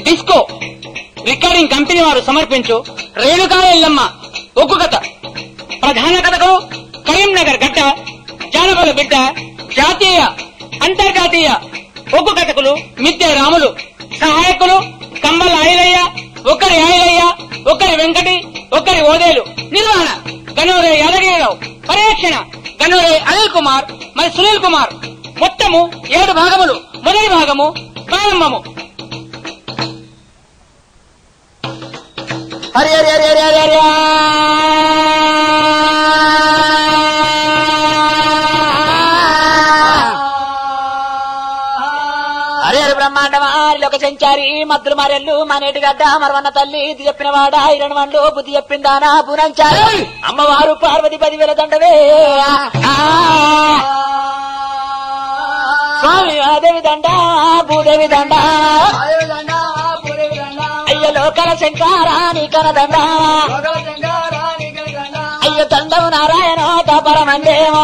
Disco recording company వారు సమర్పించు రేణుకా ఎల్లమ్మ ఒగ్గు కథ ప్రధాన కథకు కరీంనగర్ గడ్డ జానపద బిడ్డ జాతీయ అంతర్జాతీయ ఒగ్గు కథకులు మిద్దె రాములు సహాయకులు కంబల ఆయిలయ్య ఒకరి ఆయిలయ్య ఒకరి వెంకటి ఒకరి ఓదేలు నిర్వహణ గనూరే యాదగిరిరావు పర్యవేక్షణ గనూరే అనిల్ కుమార్ మరి సునీల్ కుమార్ మొత్తము ఏడు భాగములు మొదటి భాగము ప్రారంభము హరి హరి హరి హరి హరి హరి హరి హరి బ్రహ్మాండమా లోక సంచారి మద్దులు మరెల్లు మనేటి గడ్డ మరవన్న తల్లి ఇది చెప్పిన వాడ ఇరణ వండ్లు బుద్ధి చెప్పిందానా పూనంచారి అమ్మవారు పార్వతి పదివేల దండవే ఆ. స్వామి ఆదేవి దండ భూదేవి దండ అయ్య లోకల శంకారా నీ కనదండ అయ్య దండవు నారాయణ తపరమందేమో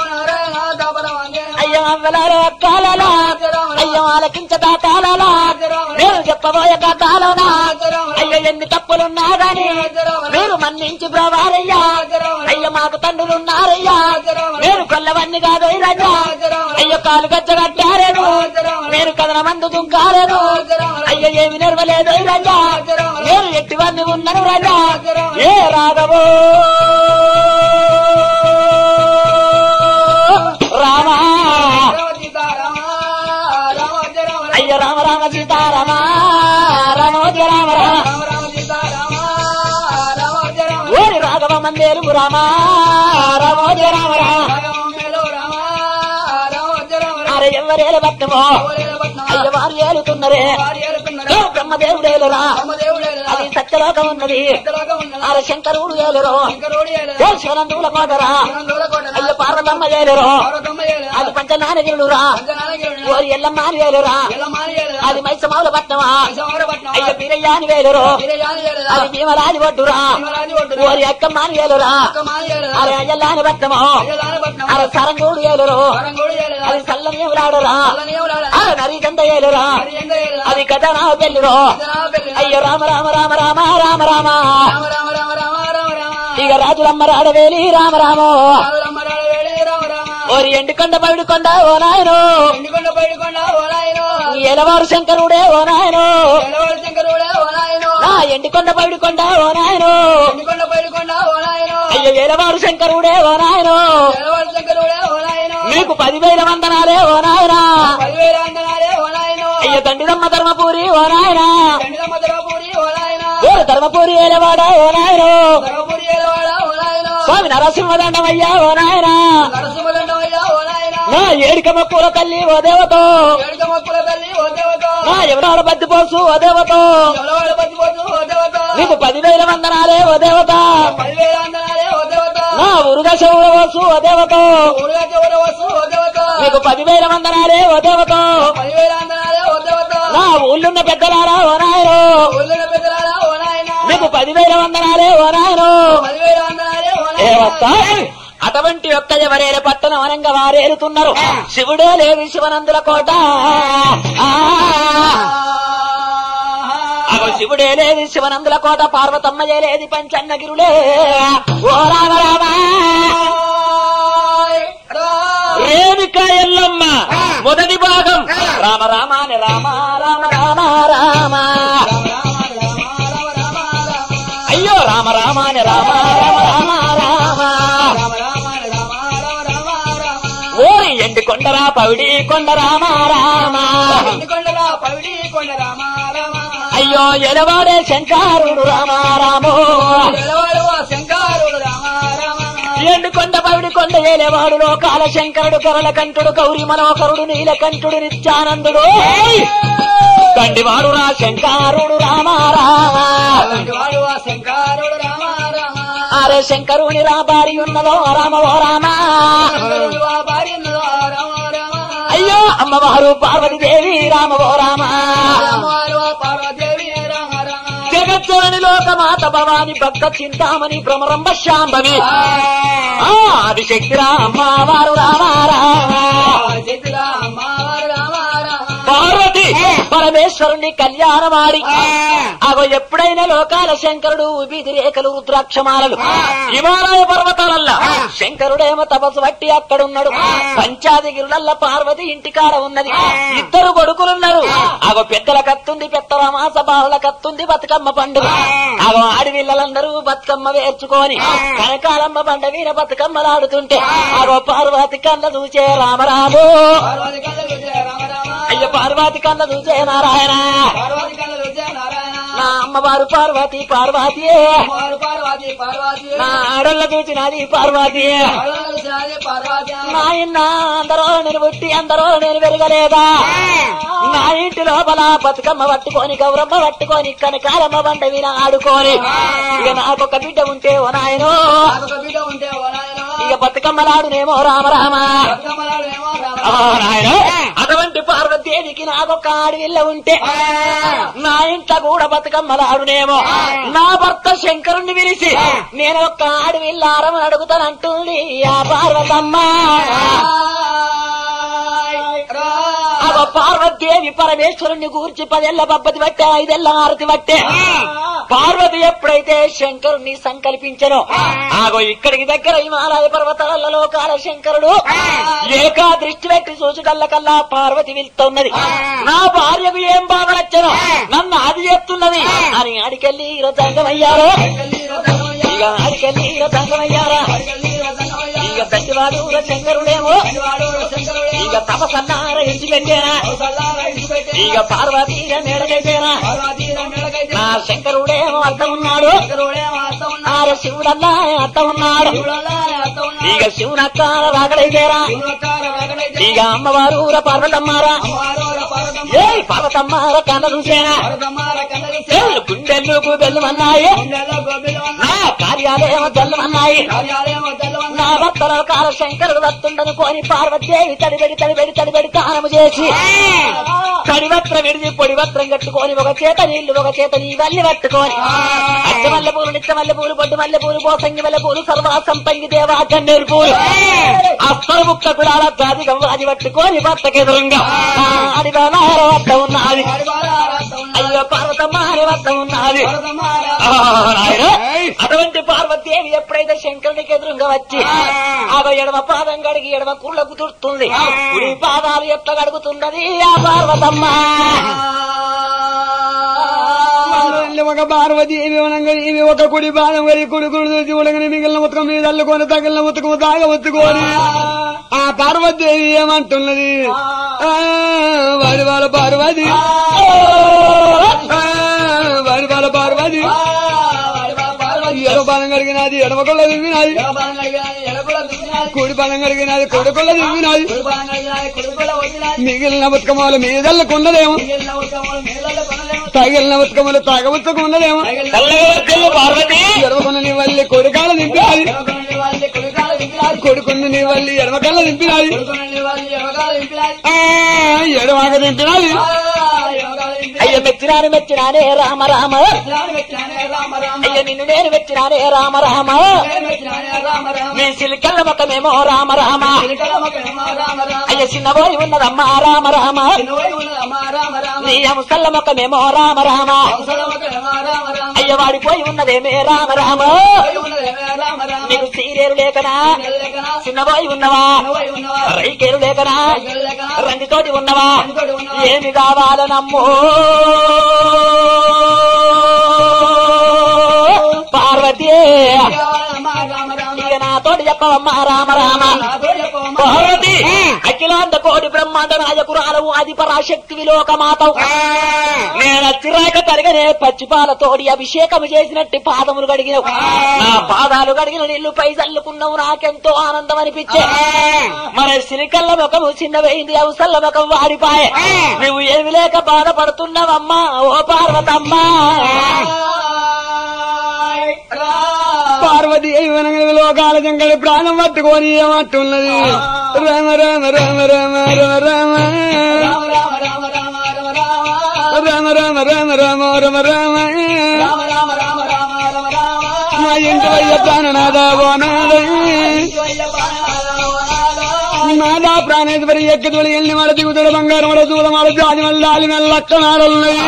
అయ్య అవ్వలారో కాలలా అయ్య ఆలకించ తాతాలలా నేను చెప్పబోయే కథలోనా అయ్య ఎన్ని తప్పులున్నా గాని మీరు మన్నించి బ్రవారయ్యా అయ్య మాకు తండ్రులున్నారయ్యా మీరు కొల్లవన్నీ కాదు రయ్యా అయ్య కాలు గజ్జ కట్టారేను మీరు కథన మందు దుంకారేను అయ్య ఏమి నెరవలేదు రయ్యా నేను ఎట్టివన్నీ ఉన్నాను రయ్యా ఏ రాఘవో రామా అయ్య రామ రామ సీతారామ రామోజ రామ రామ ఓరి రాఘవ మందేరు రామ రామోజ రామ రామ అరే ఎవరేలు భక్తమో అయ్య వారు ఏలుతున్నరే ఏ బ్రహ్మదేవుడేలురా అది సత్యలోకం ఉన్నది అరే శంకరుడు ఏలురు ఏ శివనందుల కోటరా అయ్య పార్వతమ్మ ఏలురు అది పంచనానగిరుడురా ఓరి ఎల్లమ్మ అని వేలురా అది మైసమావుల పట్నమా అయ్య బీరయ్య అని వేలురు అది భీమరాని ఒడ్డురా ఓరి అక్కమ్మ అని వేలురా అరే అయ్యల్లాని పట్నమో అరే సరంగూడు ఏలురు అది సల్లని ఎవలాడరా అరే నరిగంద ఏలురా అది కథ నా పెళ్ళిరో అయ్యో రామ రామ రామ రామ రామ రామ ఇక రాజులమ్మ రాడవేలి రామ రామో ఓరి ఎండుకొండ పవిడుకొండ ఓ నాయనో ఎలవారు శంకరుడే ఓ నాయనో నా ఎండుకొండ పవిడుకొండ ఓ నాయనో అయ్యో ఎలవారు శంకరుడే ఓ నాయనో మీకు పదివేల వందనాలే ఓ నాయనా అయ్యో దండిదమ్మ ధర్మపూరి ఓ నాయనా ఓ ధర్మపూరి ఏలవాడ ఓ నాయనో స్వామి నరసింహదండమయ్యా ఓ నాయనా నా ఏడికమ్మ పూల తల్లి ఓ దేవతో నా ఎవరాడ బద్ది పోసు ఓ దేవతో నీకు పదివేల వందనాలే ఓ దేవత నా ఉరుగ శౌర పోసు ఓ దేవతో నీకు పదివేల వందనాలే ఓ దేవతో నా ఊళ్ళున్న పెద్దలారా ఓ నాయనో మీకు పదివేల వందనాలే ఓ నాయనో ఏ వస్తా? అటువంటి యొక్క ఎవరేల పట్టణం అనంగా వారేరుతున్నారు శివుడే లేదు శివనందుల కోట ఆ. అగో శివుడే లేదు శివనందుల కోట పార్వతమ్మ లేది పంచన్నగిరులే ఓ రామ రామ రేణుక ఎల్లమ్మ మొదటి భాగం రామ రామ అని రామ రామ రామ రామ అయ్యో రామ రామ అని రామ రామ రామ రామ ఓరి ఎండి కొండరా పవిడి కొండ రామ రామ అయ్యో ఎలవాడే శంకారుడు రామ రామో ఎండు కొండ పవిడి కొండ ఏలేవాడు లోకాల శంకరుడు కరల కంఠుడు గౌరి మనోహరుడు నీలకంఠుడు నిత్యానందుడు తండ్రివాడు రా శంకారుడు రామ రామ శంకారుడు రామ రామ అరే శంకరుని రా భారీ ఉన్నదో రామ ఓ రామ భార్య రామ రామ అయ్యో అమ్మవారు పార్వతీదేవి రామ ఓ రామ రామారు పార్వదేవి రామ రామ జగజ్జనని లోకమాత భవాని భక్త చింతామణి భ్రమరంబ శాంభవి ఆ ఆదిశక్తి రా అమ్మవారు రామ రామ చేతుల అమ్మారు రామ రామ పార్వతి పార్వతి పరమేశ్వరుని కళ్యాణమాడి అగో ఎప్పుడైనా లోకాల శంకరుడు వీధి రేఖలు రుద్రాక్షమాలలు హిమాలయ పర్వతాలల్లా శంకరుడేమో తపస్సు బట్టి అక్కడున్నాడు పంచాదిగిరులల్ల పార్వతి ఇంటికాడ ఉన్నది ఇద్దరు కొడుకులున్నారు అగో పెద్దల కత్తుంది పెద్దల మాస బాలల కత్తుంది బతుకమ్మ పండుగ అగో ఆడివిల్లలందరూ బతుకమ్మ వేర్చుకొని కనకాలమ్మ బండ వీర బతుకమ్మలాడుతుంటే అగో పార్వతి కళ్ళ చూచే రామరాము పార్వతి కళ్ళ రుచి రామ రామ అయ్య పార్వతి కళ్ళ చూచే నారాయణ పార్వతి కళ్ళ రుచి నారాయణ నా అమ్మవారు పార్వతి పార్వతి అమ్మవారు పార్వతి పార్వతి నా ఆడళ్ళ చూచినది పార్వతి ఆడవాళ్ళ రుచినాది పార్వతి నాయన అందరూ నేను పుట్టి అందరూ నేను వెరగలేదా నా ఇంటి లోపల బతుకమ్మ పట్టుకొని గౌరమ్మ పట్టుకొని కనకాలమ్మ బండ విన ఆడుకొని ఇక నాకొక బిడ్డ ఉంటే ఓ నాయనో నాకొక బిడ్డ ఉంటే ఓ నాయనా ఇక బతుకమ్మలాడునేమో రామ రామ బతుకమ్మలాడేమో రామ ఆ నాయన అటువంటి పార్వతీదేవికి నాకొక ఆడవిల్ల ఉంటే నా ఇంట్లో కూడా బతుకమ్మలాడునేమో నా భర్త శంకరుణ్ణి పిలిచి నేను ఒక్క ఆడవిల్లారమని అడుగుతానంటుంది ఆ పార్వతమ్మ అగో పార్వతీదేవి పరమేశ్వరుణ్ణి గూర్చి పదేళ్ల పబ్బతి పట్టే ఐదేళ్ల హారతి పట్టే పార్వతి ఎప్పుడైతే శంకరుణ్ణి సంకల్పించను ఆగో ఇక్కడికి దగ్గర హిమాలయ పర్వతాల లోకాల శంకరుడు ఏకా దృష్టి పెట్టి చూచుకల్ల కల్లా పార్వతి వెళ్తున్నది నా భార్యకు ఏం బాధలచ్చను నన్ను అది చెప్తున్నది అని ఆడికెళ్ళి రతంగమయ్యారో ఇక ఆడికెళ్ళి రతంగమయ్యారా ఇక పెద్దవాడు శంకరుడేమో ఇక తపసన్నార ఇచ్చిపెట్టేనా ఇక పార్వతీ మేడకైతేనా నా శంకరుడేమో అర్థం ఉన్నాడు ఆర శివుడల్లా అర్థం ఉన్నాడు ఇక శివునక్క రాగడైతేరా ఇక అమ్మవారు ఊర పార్వతమ్మారా ఏ పార్వతమ్మార కన్న చూసేనా ఏ గుండెల్లుకు బెల్లమన్నాయి నా కార్యాలయం జల్లమన్నాయి నా భక్తుల కాల శంకరుడు వస్తుండను కోని పార్వతీదేవి తడిబెడి తడిబెడి తడిబెడి తానము చేసి తడివత్రం విడిచి పొడి వస్త్రం కట్టుకొని ఒక చేత నీళ్లు ఒక చేత నీ వల్లి పట్టుకొని అచ్చ మల్లె పూలు నిత్య మల్లె పూలు బొడ్డు మల్లె పూలు పోసంగి మల్లె పూలు సర్వాసం పంగి దేవా గన్నేరు పూలు అస్తరు ముక్క కులాల జాతి గవ్వాది పట్టుకొని భర్తకి ఎదురుగా ఆడి బాలార వద్ద ఉన్నది అయ్యో పార్వతమ్మ అని వద్ద ఉన్నది ఆ, నాయన, అటువంటి పార్వతీదేవి ఎప్పుడైతే శంకరునికి ఎదురుగా వచ్చి ఆమె ఎడమ పాదం కడిగి ఎడమ కుళ్ళకు తుడుతుంది కుడి పాదాలు ఎట్లా కడుగుతున్నది ఆ పార్వతమ్మ మళ్ళీ ఒక పార్వతి ఇవి వనంగా ఇవి ఒక కుడి బాణం వరి కుడి కుడి చూసి ఉడగని మిగిలిన ఉతకం మీద అల్లుకొని తగిలిన ఉతకము తాగ ఉత్తుకొని ఆ పార్వతీదేవి ఏమంటున్నది ఆ, వారి వాళ్ళ పార్వతి ఆ, వారి వాళ్ళ పార్వతి ఎడమ బాణం కడిగినది ఎడమ కొల్ల దిగినది కుడి బాణం కడిగినది కుడి కొల్ల దిగినది మిగిలిన ఉతకమాల మీదల్లుకున్నదేమో తగిలిన ఉతకములు తాగవచ్చుకున్నదేమో తెల్లగొద్దెల్లు పార్వతి ఎడమకొన్న నీ వల్లి కొడుకాల దింపినాది కొడుకున్న నీ వల్లి ఎడమకల్ల దింపినాది ఆ, ఎడమాక దింపినాది అయ్య మెచ్చినాను మెచ్చినానే రామ రామ అయ్య నిన్ను నేను మెచ్చినానే రామ రామ మీ సిలికల్ల ముఖమేమో రామ రామ అయ్య చిన్నబోయి ఉన్నదమ్మా రామ రామ నీ అంశల్ల ముఖమేమో రామ రామ అయ్య వాడిపోయి ఉన్నదేమే రామ రామ నీకు సీరేరు లేకనా చిన్నబోయి ఉన్నవా రైకేరు లేకనా రందితోటి ఉన్నవా ఏమి కావాలనమ్మో పార్వతీ ఇక నాతోటి చెప్పవమ్మా రామ రామ పార్వతి అఖిలాంత కోటి బ్రహ్మాండ నాయకురాలవు అది పరాశక్తి విలోక మాతవు నేను అచ్చిరాక తరగనే పచ్చిపాలతోడి అభిషేకం చేసినట్టు పాదములు కడిగినవు నా పాదాలు కడిగిన నీళ్లు పై చల్లుకున్నావు నాకెంతో ఆనందం అనిపించే మన సిరికల్ల ముఖము చిన్నవైంది అవసల్ల ముఖం వాడిపాయే నువ్వు ఏమి లేక బాధపడుతున్నావమ్మా ఓ పార్వతమ్మా పార్వతి వనంగా లోకాల జంగలి ప్రాణం పట్టుకొని ఏమంటున్నది రామ రామ రామ రామ రామ రామ రామ రామ రామ రామ రామ రామ మా ఇంటి వయ్య ప్రాణనాథ ఓనాథ నాదా ప్రాణేశ్వరి ఎక్కదోడు ఎల్లి మడ దిగుతాడు బంగారం మడ దూరం మడ జాతి మళ్ళీ లాలి మెల్ల అక్క నాడలున్నాయి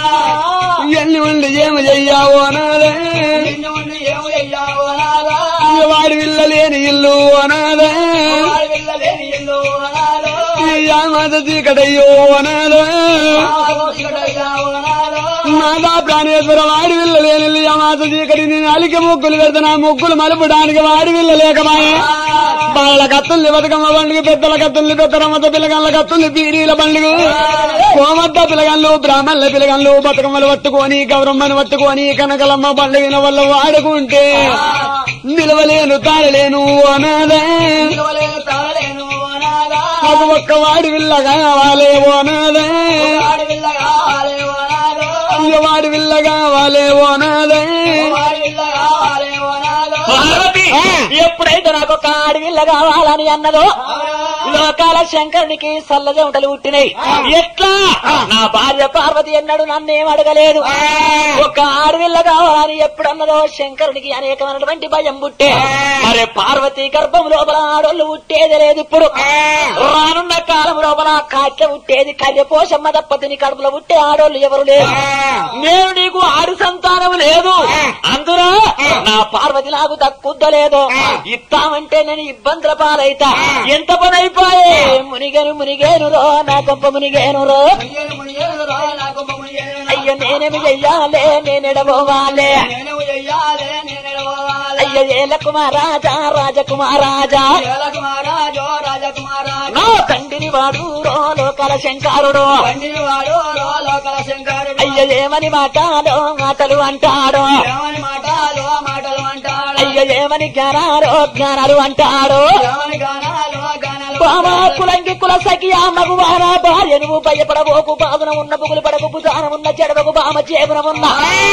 ఎన్ని ఉండి ఏమి చెయ్యావు అనాదే నిన్ను ఉండి ఏమి చెయ్యావు అనాలా? వాడి విల్లలేని ఇల్లు అనాదే వాడి వెళ్ళలేని ఇల్లు అనాలో. మాత చీకటయ్యో అనాదే ఆగో చీకటయ్యావు అనాలో. నాదా ప్రాణేశ్వర వాడి విల్లలేని ఇల్లు మాత చీకటి నేను అలికి ముగ్గులు పెడతా ముగ్గులు మలుపడానికి వాడి విల్లలేకమాయే బాల కత్తుల్ని బతుకమ్మ పండుగ పెద్దల కత్తుల్ని పెద్దరమ్మత పిల్లగాళ్ళ కత్తుల్ని పీరీల పండుగ కోమద్ద పిల్లగాళ్ళు బ్రాహ్మణుల పిల్లగాళ్ళు బతుకమ్మలు పట్టుకొని గౌరమ్మను పట్టుకొని కనకలమ్మ పండుగన వల్ల వాడుకుంటే నిలవలేను తాళలేను అనాదే నిలవలేను తాళలేను అనాలా. నాకు ఒక్క వాడి విల్ల కావాలే అనాదే వాడి వెళ్ళ కావాలి అనాలో. వాడి విల్ల కావాలే అనాదే వాడి వెళ్ళ కావాలి అనాలో. పార్వతి ఎప్పుడైతే నాకు ఒక అడవిల్ల కావాలని అన్నదో లోకాల శంకరునికి సల్లజంటలు పుట్టినాయి ఎట్లా నా భార్య పార్వతి ఎన్నడు నన్నేం అడగలేదు ఒక ఆడవిల్ల కావాలని ఎప్పుడన్నదో శంకరునికి అనేకమైనటువంటి భయం పుట్టే మరి పార్వతి గర్భం లోపల ఆడోళ్ళు పుట్టేది లేదు ఇప్పుడు రానున్న కాలం లోపల కాట్ల పుట్టేది కళ్యపోషమ్మ తప్పతిని కడుపులో పుట్టే ఆడోళ్ళు ఎవరు లేరు నేను నీకు ఆడు సంతానం లేదు అందులో నా పార్వతి నాకు దక్కుద్దలేదు ఇస్తామంటే నేను ఇబ్బందుల పాలైతా ఎంత పని అయిపోయే మునిగేను మునిగేను రో నా గొప్ప మునిగేను రో మునిగేను మునిగేను రా, నా గొప్ప మునిగేను రా. అయ్యో నేనేమి చెయ్యాలే నేనెడబోవాలే నేను చెయ్యాలే, నేను ఎడవాలి. అయ్యో ఏల కుమారాజా రాజకుమారాజా జలకుమారాజో, రాజకుమారాజో. నా తండ్రిని వాడు రో లోకల శంకరుడు పండిన వాడు రో లోకల శంకరుడు. అయ్యో ఏమని మాటాడో మాటలు అంటాడో ఏమని మాటలు మాటలు అంటాడు అయ్యో ఏమని జ్ఞానారో జ్ఞానాలు అంటాడో ఏమని గానాలు గానాలు బామా కులంకి కుల సఖి ఆ మగువాన భార్య నువ్వు భయపడబోకు బాగున ఉన్న పుగులు పడకు భుజాన ఉన్న చెడవకు బామ చేగున ఉన్న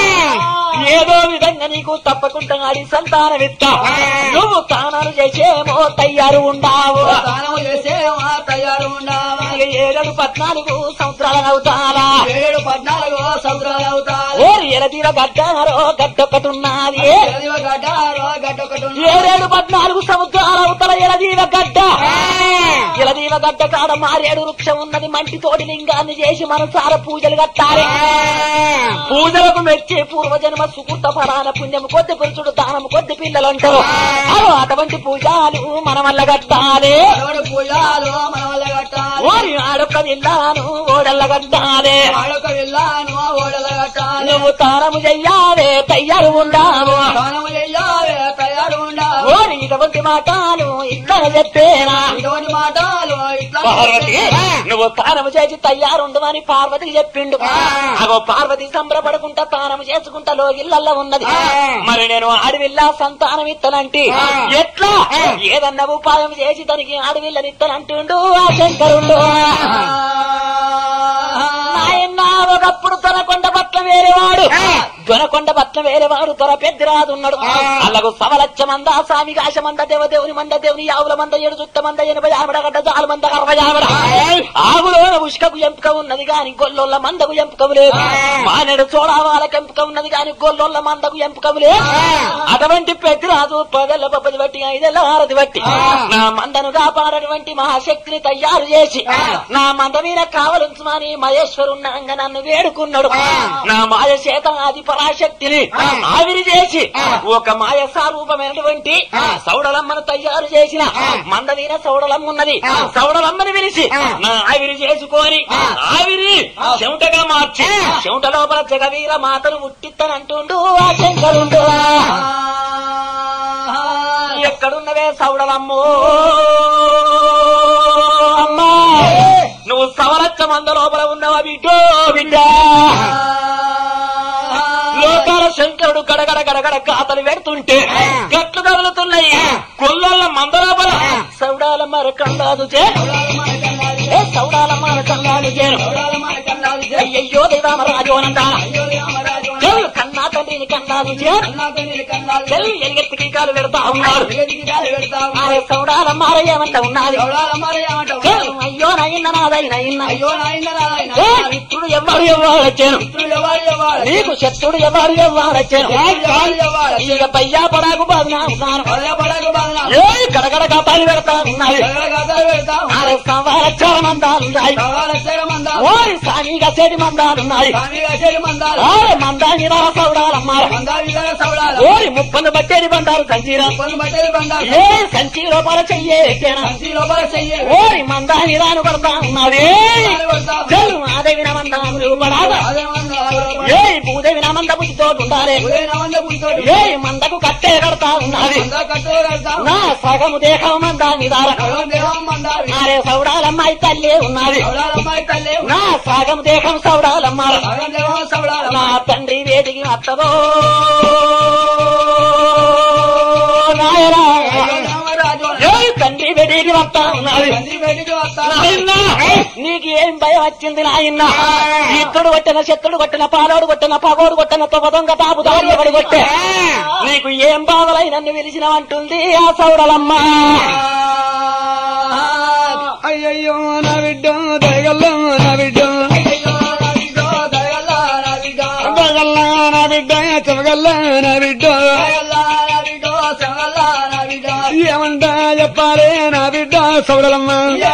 ఏదో విధంగా నీకు తప్పకుండా ఆడి సంతానమిత్తా నువ్వు తానాలు చేసేమో తయారు ఉండావు స్నానము చేసే మా తయారు ఉండాలి ఇక ఏడు పద్నాలుగు సంవత్సరాలు అవుతారా ఏడు పద్నాలుగు సంవత్సరాలు అవుతారు ఓరి ఎలదీర గడ్డారో గడ్డొక్కటున్నది ఎదివ గడ్డారో గడ్డొకటి ఉంది. ఏడేడు పద్నాలుగు సంవత్సరాలు అవుతల ఎలదీవ గడ్డ ఎలదీవ గడ్డ కాడ మారేడు వృక్షం ఉన్నది మంటి తోటి లింగాన్ని చేసి మనసార పూజలు కట్టాలి పూజలకు మెచ్చి పూర్వజన్మ సుకృత ఫలాన పుణ్యం కొద్ది పురుషుడు దానం కొద్ది పిల్లలు అంటారు అదో అటువంటి పూజలు మన వల్ల కట్టాలి ఎవడు పూజాలు మన వల్ల కట్టాలి ఓరి ఆడొక్క విల్లాను ఓడల్ల కట్టాలి వాడొక వెళ్ళాను ఓడల కట్టాలి నువ్వు తానము చెయ్యాలే తయ్యారు ఉండావు స్నానము చెయ్యాలి తయారు ఉండాలి ఓరి ఇటువంటి మాటలు ఇట్లా చెప్పేనా ఇటువంటి మాటలు ఇట్లా పార్వతి నువ్వు తానము చేసి తయారుండమని పార్వతికి చెప్పిండు అగో పార్వతి సంబరపడుకుంటా తానము చేసుకుంటా లో ఇళ్ళల్లో ఉన్నది మరి నేను అడవిల్లా సంతానం ఇత్తనంటే ఎట్లా ఏదన్నా ఉపాయం చేసి తనకి అడవిల్లని ఇత్తనంటుండు ఆ శంకరుండు నాయన ఒకప్పుడు తొనకొండ పట్ల వేరేవాడు దొనకొండ పట్ల వేరేవాడు దొర పెద్దిరాదున్నాడు అలాగూ సవలచ్చ మంద స్వామి కాశ మంద దేవదేవుని మంద దేవుని యావుల మంద ఏడు చుట్ట మంద ఎనభై ఆవిడ గడ్డ జాల మంద అరవై ఆవిడ ఆవులోన ఉష్కకు ఎంపిక ఉన్నది గాని గొల్లొల్ల మందకు ఎంపికవు లేదు మానేడు చోడావాళ్ళకి ఎంపిక ఉన్నది గాని గొల్లొల్ల మందకు ఎంపికవు లేదు అటువంటి పెద్దిరాజు పదెల్ల పప్పది బట్టి ఐదెల్ల ఆరది బట్టి నా మందను కాపాడటువంటి మహాశక్తిని తయారు చేసి నా మంద మీద కావలించమని మహేశ్వరున్నాంగా నన్ను వేడుకున్నాడు నా మాయ చేత ఆది పరాశక్తిని ఆవిరి చేసి ఒక మాయ సారూపమైనటువంటి సౌడలమ్మను తయారు చేసిన మంద మీద సౌడలమ్మ ఉన్నది సౌడలమ్మని పిలిచి నా ఆవిరి చేసుకొని ఆవిరి చెమటగా మార్చి చెమట లోపల జగవీర మాతను ముట్టిత్తనంటుండు ఆ శంకరుండు ఎక్కడున్నవే సౌడలమ్మో అమ్మా నువ్వు సవలచ్చ మంద లోపల ఉన్నావా బిడ్డో బిడ్డ లోకాల శంకరుడు గడగడ గడగడ కాతలు పెడుతుంటే గట్లు కదులుతున్నాయి కొల్లల మంద లోపల సౌడాల మర కండాదు చే ఏ సౌడాల మర కండాదు చేరు అయ్యయ్యో దేవామరాజోనందా చెల్లు కన్నా తండ్రిని కండాదు చేరు చెల్లు ఎలుగెత్తికి కాలు పెడతా ఉన్నాడు ఆ సౌడాల మార ఏమంట ఉన్నది చెల్లు అయ్యో నయ్యింద నాదైన అయ్యో నాయన నాయన మిత్రుడు ఎవరు ఎవరు వచ్చాను నీకు శత్రుడు ఎవరు ఎవరు వచ్చాను ఇక పయ్యా పడాకు బాధ ఏ గడగడ గడగడ పని పెడతా ఉన్నాయి అరే సంవత్సర మందాలున్నాయి ఓరి సామిగా చెడి మందాలున్నాయి ఓరి మందాని సౌడాలమ్మా ఓరి ముప్పను బట్టేది బండారు సంచీరా ఏ సంచి లోపల చెయ్యే ఎక్కేనా ఓరి మందాని రాను పడతా ఉన్నది చెల్లు మాదేవి నమందాములు పడాదా ఏ భూదేవి నమంద బుద్ధితో ఉండాలి ఏ మందకు కట్టే కడతా ఉన్నది నా సగము దేహం మందాని దార నారే సౌడాలమ్మాయి తల్లి ఉన్నది నా సగం దేహం సౌడాలమ్మ నా తండ్రి వేదికి అత్తదో నాయనా ఏ తండ్రి వేదికి వస్తా ఉన్నది నాయనా, నీకు ఏం భయం వచ్చింది నాయన్న ఇద్దడు కొట్టిన శత్రుడు కొట్టిన పాలోడు కొట్టిన పగోడు కొట్టిన తొమ్మ దొంగ తాపు ఎవడు కొట్టే నీకు ఏం బాధలై నన్ను పిలిచినవంటుంది ఆ సౌడలమ్మ అయ్యయ్యో నా బిడ్డ దయగల్లో నా బిడ్డ దయగల్లా నా బిడ్డ చెమగల్లా నా బిడ్డ ఏమంటా చెప్పారే నా బిడ్డ సౌడలమ్మ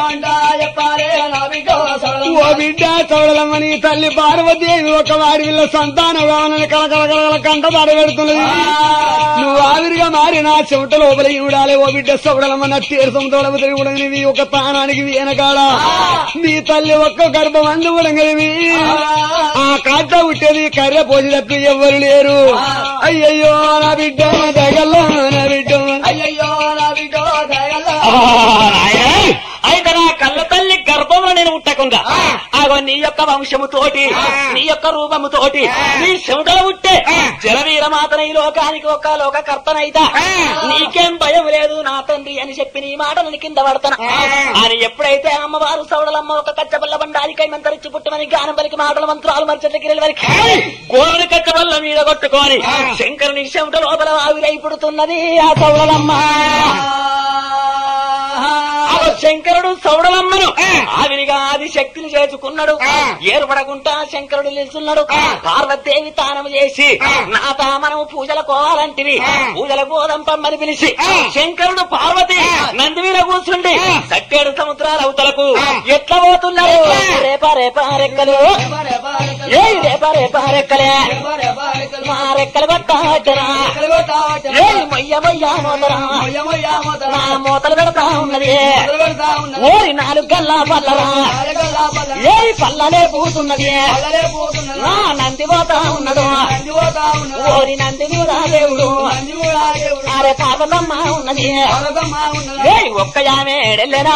ఓ బిడ్డ చౌడలమ్మ నీ తల్లి పార్వతీదేవి ఒక వాడి వీళ్ళ సంతాన భావనని కలకల కలకల కంట దాడి పెడుతున్నది నువ్వు ఆవిరిగా మారి నా చెమట లోపల చూడాలి ఓ బిడ్డ చౌడలమ్మ నా తీర్థం తోడబుతరి ఉడగనివి ఒక తానానికి వెనకాడ నీ తల్లి ఒక్క గర్భమందు ఉడగనివి ఆ కాట ఉట్టేది కర్రె పోసి తప్పి ఎవ్వరు లేరు అయ్యయ్యో నా బిడ్డ దగల్లో నా బిడ్డ అయ్యయ్యో నా బిడ్డో దయగల్లా అయితే నా కళ్ళ తల్లి గర్భంలో నేను ఉట్టకుండా అగో నీ యొక్క వంశము తోటి నీ యొక్క రూపము తోటి నీ చెమటలు ఉట్టే జలవీర మాతన ఈ లోకానికి ఒక లోక కర్తనైతా నీకేం భయం లేదు నా తండ్రి అని చెప్పి నీ మాటలను కింద పడతాను అని ఎప్పుడైతే అమ్మవారు సౌడలమ్మ ఒక కచ్చబల్ల బండారికై మంతరిచ్చి పుట్టమని గానం పలికి మాటల మంత్రాలు మర్చెట్ల గిరెల వరకు గోరుని కచ్చబల్ల మీద కొట్టుకొని శంకరుని చెమట లోపల ఆవిరై పుడుతున్నది ఆ సౌడలమ్మ ఆ శంకరుడు సౌడలమ్మను ఆవిరిగా ఆది శక్తిని చేసుకున్నాడు ఏర్పడకుండా శంకరుడు నిలుచున్నాడు పార్వతీదేవి తానము చేసి నా తామనము పూజలు కోవాలంటివి పూజల పోదాం పమ్మని పిలిచి శంకరుడు పార్వతి నంది మీద కూర్చుండి సట్టేడు సముద్రాల అవతలకు ఎట్లా పోతున్నారు రేపా రేపా రెక్కలు ఏ రేపా రేపా రెక్కలే మా రెక్కలు పట్టాటరా ఏ మొయ్య మొయ్య మోతరా నా మూతలు పెడతా ఉన్నది ఓరి నాలుగు గల్లా పల్లరా ఏ పల్లలే పూతున్నది నా నంది పోతా ఉన్నడు ఓరి నంది మీద దేవుడు అరే పాపలమ్మ ఉన్నది ఏ ఒక్క యామేడెళ్ళరా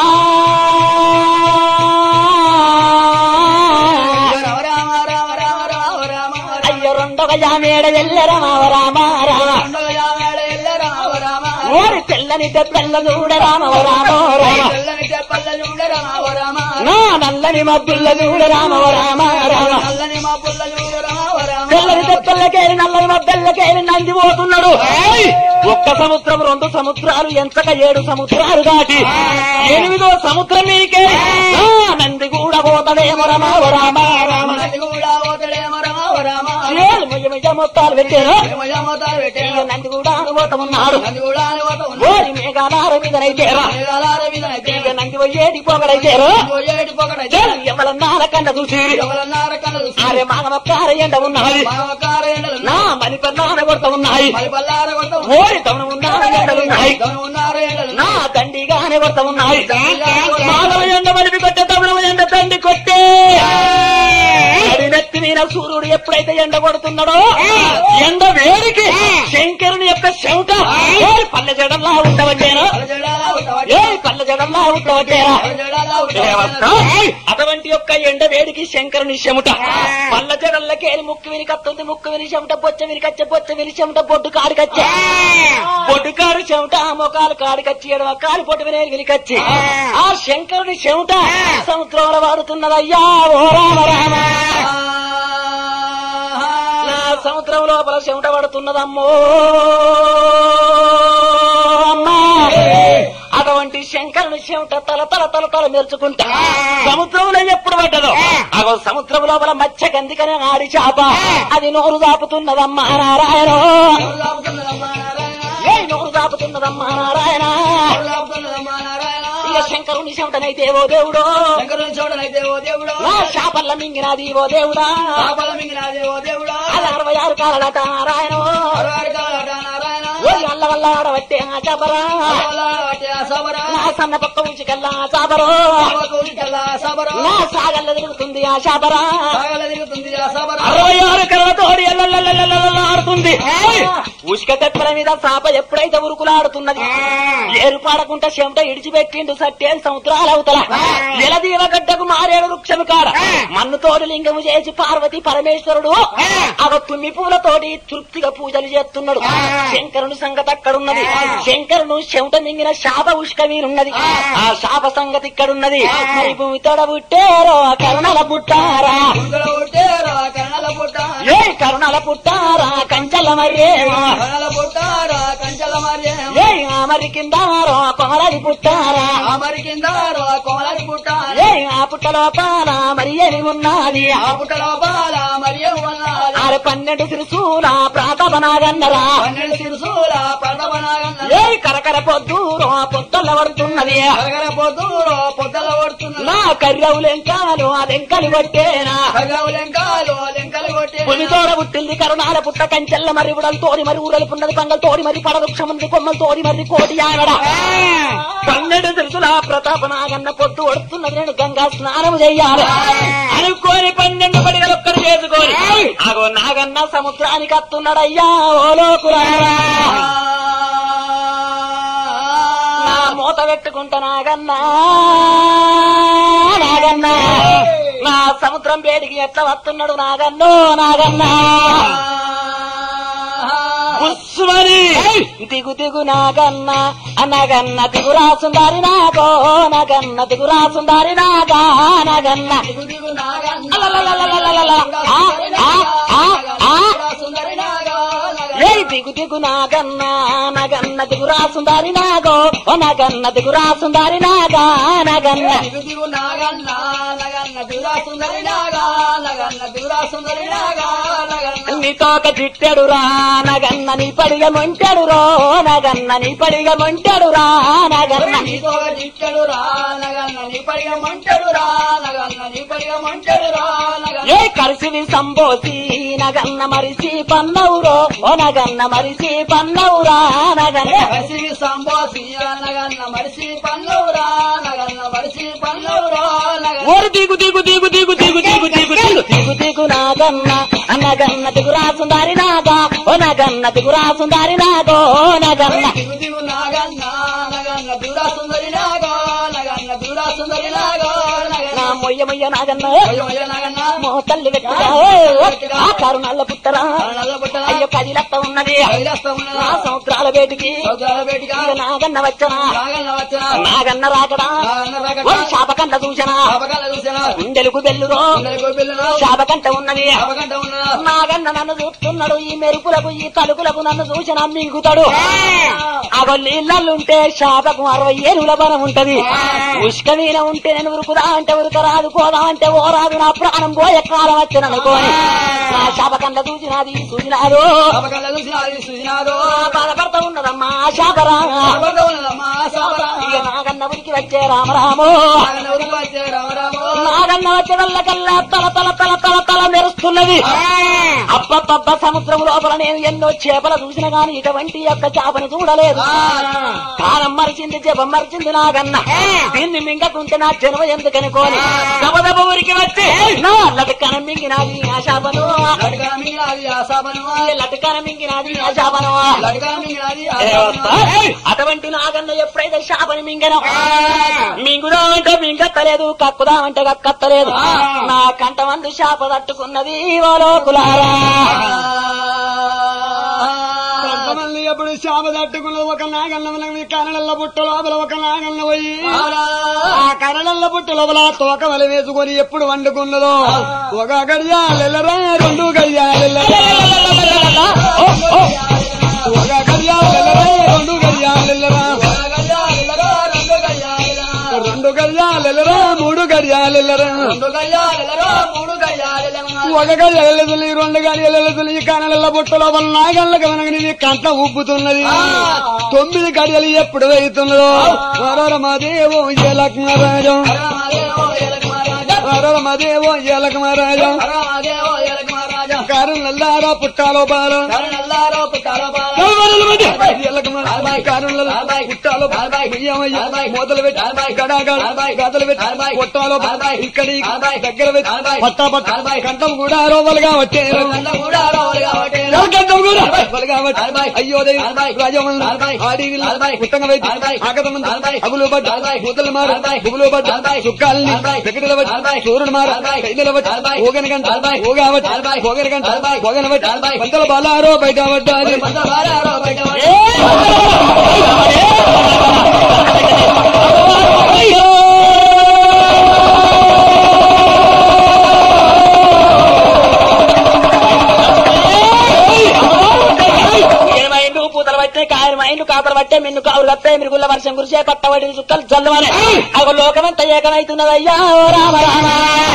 అయ్యో రెండొక యామేడ వెళ్ళరా రామ రామ ఓరి తెల్లని తెల్ల చూడ రామ రామ రామ నా నల్లని మబ్బుల్ల చూడ రామ రామ రామ తెల్లని తెప్పల్లకేరి నల్లని మబ్బెల్లకేరి నంది పోతున్నాడు ఒక్క సముద్రం రెండు సముద్రాలు ఎంచక ఏడు సముద్రాలు దాటి ఎనిమిదో సముద్రం మీకే నంది కూడా పోతాడేమో రమ రామ రామ ఏడు ముయ్య ముయ్య మొత్తాలు పెట్టారు ఇక నంది కూడా అనుభూతమున్నాడు ఓరి మేఘాలార మీదనైతేరా ఇక నంది పోయేది పొగడైతేరు ఎవరన్నార కండ చూసి అరే మానవకార ఎండ ఉన్నది నా మని పన్నాన కొడత ఉన్నాయి ఓరి తమను ఉన్నార ఎండలున్నాయి నా దండిగానే కొడత ఉన్నాయి మానవ ఎండ మలిపి కొట్టే తమను ఎండ తండ్రి కొట్టే నెత్తి మీద సూర్యుడు ఎప్పుడైతే ఎండ కొడుతున్నాడో ఎండ వేడికి శంకరుని యొక్క చెమట ఏ పల్లె జడంలా ఉండవచ్చేనా ఏ పల్లె జడంలా ఉండవచ్చేనా దేవత, అటువంటి యొక్క ఎండ వేడికి శంకరుని చెమట పల్ల జడల్లకేరి ముక్కు విని కత్తుంది ముక్కు విని చెమట బొచ్చ విని కచ్చే బొచ్చ విని చెమట బొడ్డు కాడికచ్చే బొడ్డు కాడు చెమట మొకాలు కాడికచ్చి ఎడమ కాలు పొట్టు వినే వినికచ్చి ఆ శంకరుని చెమట సముద్రంలో వాడుతున్నదయ్యా ఓ రామ రామ నా సముద్రం లోపల చెమట పడుతున్నదమ్మో అమ్మా అటువంటి శంకరుని చెమట తల తల తల తల మెరుచుకుంటా సముద్రంలో ఎప్పుడు పడ్డదో అగో సముద్రం లోపల మత్స్య గందికనే ఆడి చేప అది నోరు దాపుతున్నదమ్మా నారాయణ ఏ నోరు దాపుతున్నదమ్మా నారాయణ శంకరుని చెమటనైతే ఓ దేవుడో శంకరుని చూడనైతే ఓ దేవుడా నా శాపల్ల మింగినది ఓ దేవుడా పాపల మింగినాదే ఓ దేవుడా అది అరవై ఆరు కాలడట నారాయణ అరవారి కాలట నారాయణ ఓ అల్ల వల్ల ఆడబట్టే ఆ చాపరా అటే ఆ సబరా నా సన్న పక్క ఉంచుకెళ్ళా ఆ చాపరో కోరికల్లా సబరా నా సాగల్ల తిరుగుతుంది ఆ చాపరా సాగల దిగుతుంది ఆ సబరా అరవై ఆరు కళ్ళతోడి ఆడుతుంది ఉష్క తెప్పల మీద చాప ఎప్పుడైతే ఉరుకులాడుతున్నది ఏరు పాడకుంటా చెమట ఇడిచిపెట్టిండు సట్టేడు సముద్రాల అవతల జలదీవగడ్డకు మారేడు వృక్షము కాడ మన్నుతోడు లింగము చేసి పార్వతి పరమేశ్వరుడు అవ తుమ్మి పూలతోటి తృప్తిగా పూజలు చేస్తున్నాడు శంకరుని సంగతి అక్కడున్నది శంకరును చెమట మింగిన శాప ఉష్క వీరున్నది ఆ శాప సంగతి ఇక్కడున్నది మరి భూమి తోడ పుట్టారో కరుణల పుట్టారా గుండెల పుట్టారా కన్నల పుట్టారా ఏ కరుణల పుట్టారా కంచల మర్యేమో కన్నల పుట్టారా కంచెల మార్యం ఏ ఆమరి కిందారో కొమరది పుట్టారా అమరి కిందారా కోమలకి పుట్టారా ఏ ఆ పుట్టలో పాల మరి ఏమి ఉన్నది ఆ పుట్టలో బాల మరియం వన్నాది ఆరు పన్నెండు సిరుసూల ప్రాతపనాగన్నరా పన్నెండు సిరుసూల పడవనాగన్న ఏ కరకర పొద్దురో పొత్తల పడుతున్నది కరగర పొద్దులో పొద్దల పడుతున్నది నా కర్రవులెంకాలు అదెంకలు కొట్టేనా కరగవు లెంకాలు లెంకలు కొట్టి పులితోడ పుట్టింది కరుణాల పుట్ట కంచెల్ల మరి ఉడలు తోడి మరి ఊరలు పున్నది పంగలు తోడి మరి పడవృక్షముంది కొమ్మలు తోడి మరి కోటి ఆగడ పన్నెండు తెలుసులా ప్రతాపనాగన్న పొద్దు ఒడుతున్నది నేను గంగా స్నానం చెయ్యాలి అనుకోని పన్నెండు పడిగలు ఒక్కరు చేసుకొని అగో నాగన్న సముద్రానికి అత్తున్నాడయ్యా ఓ లోకులారా నా మూత పెట్టుకుంటా నాగన్నా నాగన్నా నా సముద్రం వేడికి ఎట్లా వస్తున్నాడు నాగన్నో నాగన్నా పుష్మని దిగు దిగు నాగన్న అనగన్న దిగురా సుందారి నాగో నగన్న దిగురా సుందారి నాగా నగన్న దిగు నాగన్న అలలలలలలలల. ఆ, ఆ, ఆ, ఆ. సుందరి నాగా ఏ దిగు దిగు నాగన్న నగన్న దిగురా సుందారి నాగో ఓ నగన్న దిగురా సుందారి నాగా నగన్న దిగు దిగు నాగన్న నగన్న దిగురా సుందరి నాగా నగన్న దిగురా సుందరి నాగా నగన్న నీతోక చిట్టెడు రా నగన్న నీ పడిగ మొంటెడు రో నగన్న నీ పడిగ మొంటెడు రా నగన్న నీతో చిట్టడు రా నగన్న నీ పడిగ మంటడు రా నగన్న నీ పడిగ మంటడు రా నగన్న ఏ కలిసిని సంబోసి నగన్న మరిసి పన్నవురో ఓ నగన్న మరిసి పన్నవురా నగన్న మరిసి సంబోసి నగన్న మరిసి పల్లవురా నగన్న మరిసి పల్లవురా నగన్న ఓరు దిగు దిగు దిగు దిగు దిగు దిగు దిగు దిగు దిగు దిగు నాగన్న అన్నగన్న దిగురా సుందారి నాగా ఓ నగన్న దిగురా సుందారి నాగో ఓ నగన్న దిగు దిగు నాగన్న నగన్న దిగురా సుందరి నాగా నగన్న దిగురా సుందరి నాగా నా నగన్న మొయ్య మొయ్య నాగన్న అయ్యో అయ్యో నగన్న మో తల్లి వెట్టుగా ఆ కరుణల్ల పుట్టరా నల్ల పుట్టరా అయ్యో కదిలత్త ఉన్నది కైలాసం నా ఉన్నదా సముద్రాల వేటికి సౌదాల బేటిగా ఇక నాగన్న వచ్చనా నాగన్న వచ్చా నాగన్న రాకడా నాగన్న ఓ రాకడా శాపకంట చూసనా పాపకాల చూసానా గుండెలకు బెల్లురో అందరికీ పిల్లలు శాపకంట ఉన్నది పాపకంట ఉన్నదా నాగన్న నన్ను చూస్తున్నాడు ఈ మెరుపులకు ఈ తలుపులకు నన్ను చూసిన మింగుతాడు అగో నీళ్ళల్లుంటే శాపకు అరవై ఏనుగుల బలం ఉంటది ఉష్క మీద ఉంటే నేను ఉరుకుదా అంటే ఉరుక రాదు పోదా అంటే ఓ రాదు నా ప్రాణం పోయే కాలం వచ్చిన అనుకోని నా శాపకండ చూసినది చూసినాడు పాపకాల చూసినాది చూసినాదో బాధపడతా ఉన్నదమ్మా ఆ శాపరా పాపకంట ఉన్నదమ్మా సాబరా ఇక నాగన్న ఉరికి వచ్చే రామరాము నాగన్న ఊరికి వచ్చే రామరామో నాగన్న వచ్చే వెళ్ళకల్లా తల తల తల తల తల మెరుస్తున్నది అబ్బబ్బబ్బ సముద్రం లోపల నేను ఎన్నో చేపలు చూసిన గాని ఇటువంటి యొక్క చేపను చూడలేదు కాలం మరిచింది జపం మరిచింది నాగన్న దీన్ని మింగకుంటే నా జన్మ ఎందుకనుకోని దబదబ ఊరికి వచ్చి నా లటకన మింగినాది ఆ శాపను లడక మింగినాది ఆ సాబను లటకన మింగినాది ఆ శాపను లడక మింగినాది ఆ ఏ సాబను వస్తా? అటువంటి నాగన్న ఎప్పుడైతే శాపని మింగను మింగుదామంటే మింగత్తలేదు కక్కుదామంటే కక్కత్తలేదు నా కంట మందు శాప తట్టుకున్నది ఓ లోకులారా కొంతమంది ఎప్పుడు శాప తట్టుకున్నది ఒక నాగన్న మనకి కనడల్ల పుట్ట లోపల ఒక నాగన్న పోయి ఆ కనడల్ల పుట్ట లోపల తోక వల వేసుకొని ఎప్పుడు వండుకున్నదో ఒక గడియాలెల్లరా రెండు గడియాలెల్లరా ఒక గడియాలెల్లరా రెండు గడియాలెల్లరా రెండు రెండు గడియాలెల్లరా మూడు గడియాలెల్లరా రెండు గయ్యాలెల్లరో, మూడు గయ్యాలెల్లమ్మ. ఒక గడియాలెల్లదులు రెండు గడియాలెల్లదులు ఈ కానల బుట్ట లోపల నాగళ్ళ కనుక నీ కంట ఉబ్బుతున్నది తొమ్మిది గడియలు ఎప్పుడు వెళ్తున్నదో వరరమదేవో ఏలక్మరాజం రామదేవో ఎలకమహారాజా, వరరమదేవో ఏలక్మరాజం రామదేవో ఎలకమహారాజా. కారులల్లారా పుట్టాలో బాల కరుణల్లారో పుట్టాలో బాల. పుట్టాలో మొదలు పెట్టి గడాగడ గదలు పెట్టి కొట్టాలో ఇక్కడి దగ్గర పెట్టి పట్టా పట్ట కంఠం కూడా రోవలుగా వచ్చే కన్న కూడా రావాలి కాబట్టి కంఠం కూడా రోవలుగా వచ్చే అయ్యో రాజమన్ ఆడి పుట్టంగా పెట్టి ఆగతమంది అగులు పడ్డ కూతలు మార గుబులు పడ్డ చుక్కాలని దగ్గర వచ్చి సూర్యుడు మార కైదల వచ్చి ఓగన గంట ఓగా వచ్చి ఓగన గంట ఓగన వచ్చి పంతల బాలారో బయట పడ్డాలి కొంత వారారో బయట పడి. మైండు పూతలు పట్టే కాయలు మైండు కాపలు పట్టే మిన్ను కావులు కప్పే మిరుగుల వర్షం కురిసే పట్టబడి చుక్కలు చల్లవని అగ లోకమంత ఏకమైతున్నదయ్యా ఓ రామ రామ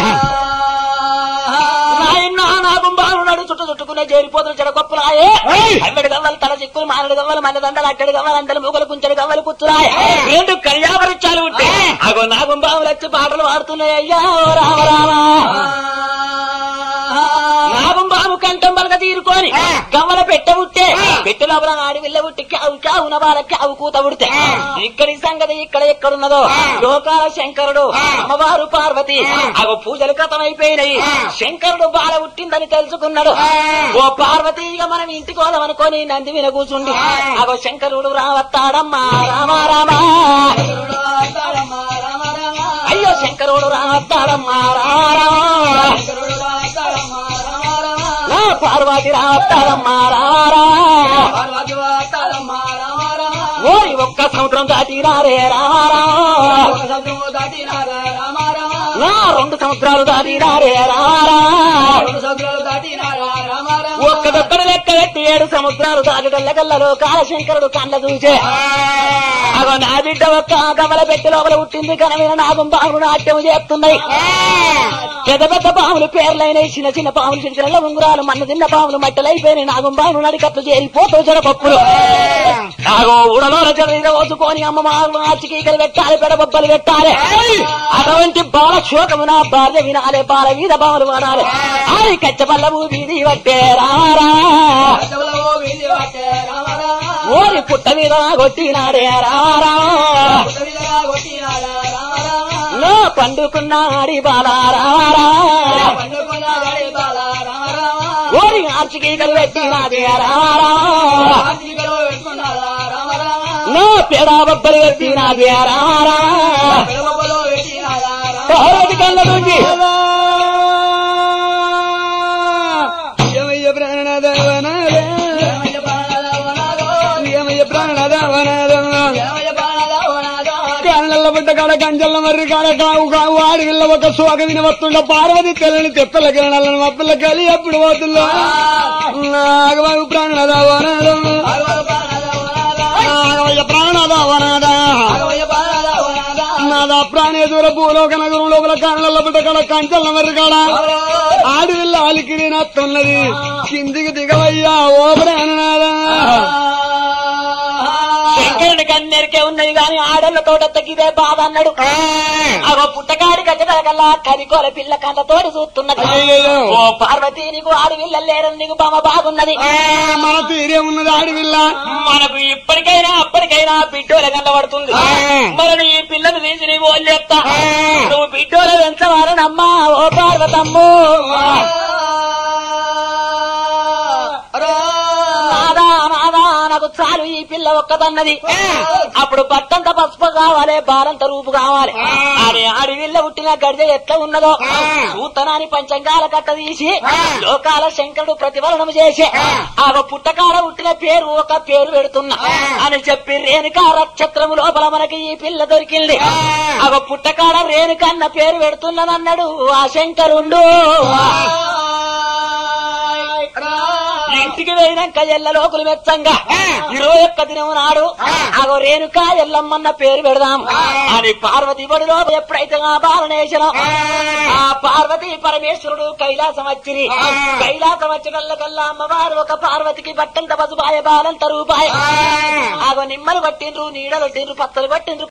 నాయన నా గుంబాలు నడు చుట్టూ చుట్టుకునే చేరిపోతున్న చెడ గొప్పలాయే అల్లడి గవ్వలు తల చిక్కులు మానడు గవ్వలు మల్ల దండలు అట్టడి గవ్వలు అందలు మూగలు కుంచెడు గవ్వలు కుచ్చురాయ రెండు కళ్యాణవృత్యాలు ఉంటే అగో నా గుంబాలు వచ్చి పాటలు పాడుతున్నాయ్యా ఓ రామ రామ లాభం బాబు కంఠం బలగ తీరుకొని గవ్వల పెట్ట ఉట్టే పెట్టు లోపల నాడి విల్ల ఉట్టి కావు కావున బాల కావు కూత ఉడితే ఇక్కడి సంగతి ఇక్కడ ఎక్కడున్నదో లోకాల శంకరుడు అమ్మవారు పార్వతి అగో పూజలు కథమైపోయినాయి శంకరుడు బాల ఉట్టిందని తెలుసుకున్నాడు ఓ పార్వతి ఇక మనం ఇంటికి పోదామనుకొని నంది విన కూర్చుండి అగో శంకరుడు రావత్తాడమ్మా రామా రామా రాస్తాడమ్మా, రామ రామ. అయ్యో శంకరుడు రావత్తాడమ్మా రామా రామా శంకరుడు రాస్తాడమ్మా, రామ రామ. నా పార్వతి రావత్తాడమ్మా రామా రామా పార్వతి వాస్తాడమ్మా, రామ రామ. ఓరి ఒక్క సముద్రం దాటినారే రామా రామా ఒక సముద్రము దాటినారా, రామ రామ. నా రెండు సముద్రాలు దాటినారే రామా రామా రెండు సముద్రాలు దాటినారా, రామ రామ. ఒక్క దొక్కడు లెక్క పెట్టి ఏడు సముద్రాలు దాటడం కల్లలో కాలశంకరుడు కళ్ళ చూసే అగో నా బిడ్డ ఒక్క గమల పెట్టి లోపల పుట్టింది కనమైన నాగం పాములు నాట్యం చేస్తున్నాయి పెద్ద పెద్ద పాములు పేర్లైనాయి చిన్న చిన్న పాములు చిన్న చిన్న ఉంగురాలు మన్న తిన్న పాములు మట్టలైపోయినాయి నాగం పాములు నడికట్లు చేరిపోతూ జడపప్పులు నాగో ఉడలో జడ ఓసుకొని అమ్మ మాలు ఆచికీకలు పెట్టాలి పెడబొబ్బలు పెట్టాలి అటువంటి బాల శోకము నా భార్య వినాలి బాల వీధ పాములు వాడాలి అది కచ్చబల్లము వీధి పట్టే రారా పట్టణంలో వీధి పట్టే, రామ రామ. ఓరి పుట్ట మీద కొట్టినాడే రారా పుట్ట మీదగా కొట్టినాడా, రామ రామ. లో పండుకున్నాడి బాల రారా పండుకున్న వాడి బాల, రామ రామ. ఓరి ఆర్చికీకలు పెట్టినాడే రారా ఆర్థికలో పెట్టుకున్నాడా, రామ రామ. లో పెడా బొబ్బలు పెట్టినాడే రారా పెడబొబ్బలో పెట్టినాడా, రామ పౌరతి కళ్ళ నుంచి యమయ్య ప్రాణనాథవనాథ రామయ్య బాణాల వనాదో, యమయ్య ప్రాణనాథవనాథ రామయ్య బాణాల వనాదో. కాళ్ళ బుడ్డ కాడ కంచెల్ల మర్రి కాడ కావు కావు ఆడిగిల్ల ఒక సోక విని వస్తుండ పార్వతి తెల్లని తెప్పల కిరణాలను మప్పల కలి ఎప్పుడు పోతుందో నాగబాబు ప్రాణనాథవనాథం భగవద్ బాణాల వనాదో, నాగవయ్య ప్రాణనాథవనాథ రామయ్య బాణాల వనాదో. నాదా ప్రాణేశ్వర భూలోక నగరం లోపల కాళ్ళ బుడ్డ కాడ కంచెల్ల మర్రి కాడ ఆడివిల్ల అలికిడి నత్తున్నది కిందికి దిగవయ్యా ఓ ప్రాణనాథ శంకరుడి కన్నెరికే ఉన్నది గాని ఆడళ్ళ తోట తగ్గిదే బాధ అన్నాడు అగో పుట్టకాడి గజదల కల్లా కరికోల పిల్ల కంటతోటి చూస్తున్నది అయ్యయ్యో. ఓ పార్వతి నీకు ఆడవిల్ల లేరని నీకు బామ బాగున్నది మన తీరే ఉన్నది ఆడివిల్ల మనకు ఇప్పటికైనా అప్పటికైనా బిడ్డోల కనబడుతుంది మరి ఈ పిల్లను తీసి నీవు వదిలేస్తా నువ్వు బిడ్డోల పెంచవారనమ్మా ఓ పార్వతమ్ము నాదా నాదా నాకు చాలు ఈ పిల్ల ఒక్కదన్నది అప్పుడు పట్టంత పసుపు కావాలి బాలంత రూపు కావాలి ఆడి ఆడి విల్ల పుట్టిన గడిజ ఎట్లా ఉన్నదో సూతనాని పంచంగాల కట్ట తీసి లోకాల శంకరుడు ప్రతిఫలనం చేసి ఆ పుట్టకాల పుట్టిన పేరు ఒక పేరు పెడుతున్నా అని చెప్పి రేణుకా నక్షత్రము లోపల మనకి ఈ పిల్ల దొరికింది ఆ పుట్టకాడ రేణుకన్న పేరు పెడుతున్నానన్నాడు ఆ శంకరుండు ఇంటికి పోయినాక ఎల్ల లోకులు మెచ్చంగా ఇరవై ఒక్క దినం నాడు అగో రేణుక ఎల్లమ్మన్న పేరు పెడదాం అని పార్వతి బడిలో ఎప్పుడైతే ఆ బాలనేశనం ఆ పార్వతి పరమేశ్వరుడు కైలాసం వచ్చిరి కైలాసం వచ్చినల్ల కల్లా అమ్మవారు ఒక పార్వతికి బట్టంత పసుపాయ బాలంత రూపాయ ఆగో నిమ్మలు పట్టిండ్రు నీడలు పట్టిండ్రు పత్తలు పట్టిండ్రు